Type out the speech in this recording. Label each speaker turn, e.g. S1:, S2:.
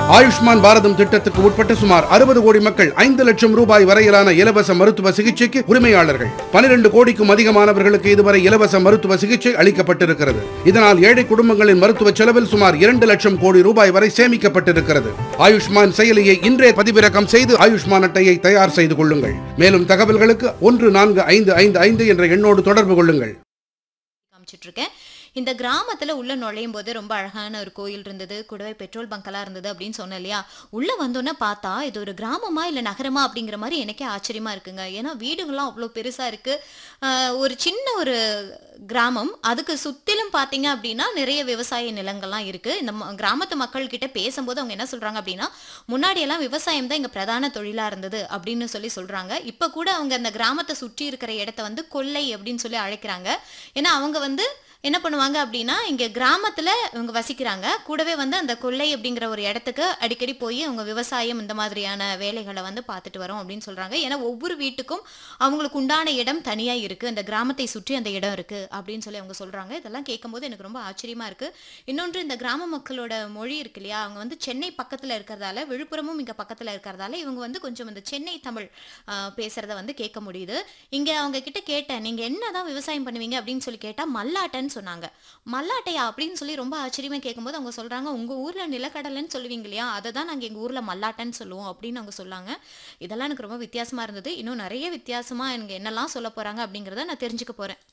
S1: ஆயுஷ்மான் பாரதம் திட்டத்துக்கு உட்பட்ட சுமார் அறுபது கோடி மக்கள் ஐந்து லட்சம் ரூபாய் வரையிலான இலவச மருத்துவ சிகிச்சைக்கு உரிமையாளர்கள் பனிரெண்டு கோடிக்கும் அதிகமானவர்களுக்கு இதுவரை இலவச மருத்துவ சிகிச்சை அளிக்கப்பட்டிருக்கிறது இதனால் ஏழை குடும்பங்களின் மருத்துவ செலவில் சுமார் இரண்டு லட்சம் கோடி ரூபாய் வரை சேமிக்கப்பட்டிருக்கிறது ஆயுஷ்மான் செயலியை இன்றே பதிவிறக்கம் செய்து ஆயுஷ்மான் அட்டையை தயார் செய்து கொள்ளுங்கள் மேலும் தகவல்களுக்கு ஒன்று நான்கு ஐந்து ஐந்து ஐந்து என்ற எண்ணோடு தொடர்பு கொள்ளுங்கள்
S2: காமிச்சிட்டு இருக்கேன் இந்த கிராமத்துல உள்ள நுழையும் போது ரொம்ப அழகான ஒரு கோயில் இருந்தது கூடவே பெட்ரோல் பங்கெல்லாம் இருந்தது அப்படின்னு சொன்னேன் இல்லையா உள்ள வந்தோன்னே பார்த்தா இது ஒரு கிராமமா இல்ல நகரமா அப்படிங்கிற மாதிரி எனக்கே ஆச்சரியமா இருக்குங்க ஏன்னா வீடுகள்லாம் அவ்வளோ பெருசா இருக்கு ஆஹ் ஒரு சின்ன ஒரு கிராமம் அதுக்கு சுத்திலும் பார்த்தீங்க அப்படின்னா நிறைய விவசாய நிலங்கள்லாம் இருக்கு இந்த ம- கிராமத்து மக்கள் கிட்ட பேசும்போது அவங்க என்ன சொல்றாங்க அப்படின்னா முன்னாடி எல்லாம் விவசாயம் தான் இங்க பிரதான தொழிலா இருந்தது அப்படின்னு சொல்லி சொல்றாங்க இப்ப கூட அவங்க அந்த கிராமத்தை சுற்றி இருக்கிற இடத்த வந்து கொல்லை அப்படின்னு சொல்லி அழைக்கிறாங்க ஏன்னா அவங்க வந்து என்ன பண்ணுவாங்க அப்படின்னா இங்க கிராமத்துல இவங்க வசிக்கிறாங்க கூடவே வந்து அந்த கொல்லை அப்படிங்கிற ஒரு இடத்துக்கு அடிக்கடி போய் அவங்க விவசாயம் இந்த மாதிரியான வேலைகளை வந்து பார்த்துட்டு வரோம் அப்படின்னு சொல்றாங்க ஏன்னா ஒவ்வொரு வீட்டுக்கும் அவங்களுக்கு உண்டான இடம் தனியா இருக்கு அந்த கிராமத்தை சுற்றி அந்த இடம் இருக்கு அப்படின்னு சொல்லி அவங்க சொல்றாங்க இதெல்லாம் கேட்கும்போது எனக்கு ரொம்ப ஆச்சரியமா இருக்கு இன்னொன்று இந்த கிராம மக்களோட மொழி இருக்கு இல்லையா அவங்க வந்து சென்னை பக்கத்துல இருக்கிறதால விழுப்புரமும் இங்க பக்கத்துல இருக்கிறதால இவங்க வந்து கொஞ்சம் இந்த சென்னை தமிழ் ஆஹ், பேசுறத வந்து கேட்க முடியுது இங்க அவங்க கிட்ட கேட்டேன் நீங்க என்னதான் விவசாயம் பண்ணுவீங்க அப்படின்னு சொல்லி கேட்டா மல்லாட்டைன்னு சொன்னாங்க மல்லாட்டையா அப்படின்னு சொல்லி ரொம்ப ஆச்சரியமா கேட்கும்போது அவங்க சொல்றாங்க உங்க ஊர்ல நிலக்கடலைன்னு சொல்லுவீங்க இல்லையா அதை தான் நாங்க எங்க ஊர்ல மல்லாட்டைன்னு சொல்லுவோம் அப்படின்னு அவங்க சொன்னாங்க இதெல்லாம் எனக்கு ரொம்ப வித்தியாசமா இருந்தது இன்னும் நிறைய வித்தியாசமா எனக்கு என்னெல்லாம் சொல்ல போறாங்க அப்படிங்கறத நான் தெரிஞ்சுக்க போறேன்